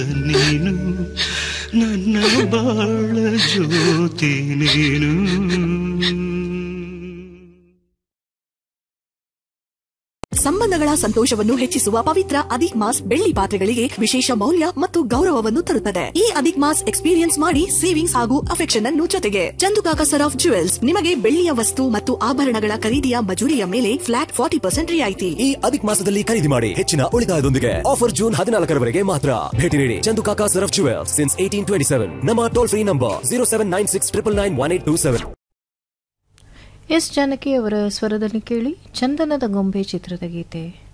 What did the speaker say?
ನೀನು ನನ್ನ ಬಾಳ ಜ್ಯೋತಿ ನೀನು ಸಂಬಂಧಗಳ ಸಂತೋಷವನ್ನು ಹೆಚ್ಚಿಸುವ ಪವಿತ್ರ ಅದಿಕ್ ಮಾಸ್ ಬೆಳ್ಳಿ ಪಾತ್ರೆಗಳಿಗೆ ವಿಶೇಷ ಮೌಲ್ಯ ಮತ್ತು ಗೌರವವನ್ನು ತರುತ್ತದೆ ಈ ಅದಿಕ್ ಮಾಸ್ ಎಕ್ಸ್ಪೀರಿಯನ್ಸ್ ಮಾಡಿ ಸೇವಿಂಗ್ಸ್ ಹಾಗೂ ಅಫೆಕ್ಷನ್ ಅನ್ನು ಜೊತೆಗೆ ಚಂದುಕಾಕ ಸರ್ ಆಫ್ ಜುವೆಲ್ಸ್ ನಿಮಗೆ ಬೆಳ್ಳಿಯ ವಸ್ತು ಮತ್ತು ಆಭರಣಗಳ ಖರೀದಿಯ ಮಜೂರಿಯ ಮೇಲೆ ಫ್ಲಾಟ್ ಫಾರ್ಟಿ ಪರ್ಸೆಂಟ್ ರಿಯಾಯಿತಿ ಈ ಅಧಿಕ ಮಾಸದಲ್ಲಿ ಖರೀದಿ ಮಾಡಿ ಹೆಚ್ಚಿನ ಉಳಿತಾಯದೊಂದಿಗೆ ಆಫರ್ ಜೂನ್ ಹದಿನಾಲ್ಕರವರೆಗೆ ಮಾತ್ರ ಭೇಟಿ ನೀಡಿ Chandukaka Saraf jewels since eighteen twenty seven ನಮ್ಮ toll free number zero seven nine six triple nine one eight two seven S Janaki ಅವರ ಸ್ವರದಲ್ಲಿ ಕೇಳಿ ಚಂದನದ ಗೊಂಬೆ ಚಿತ್ರದ ಗೀತೆ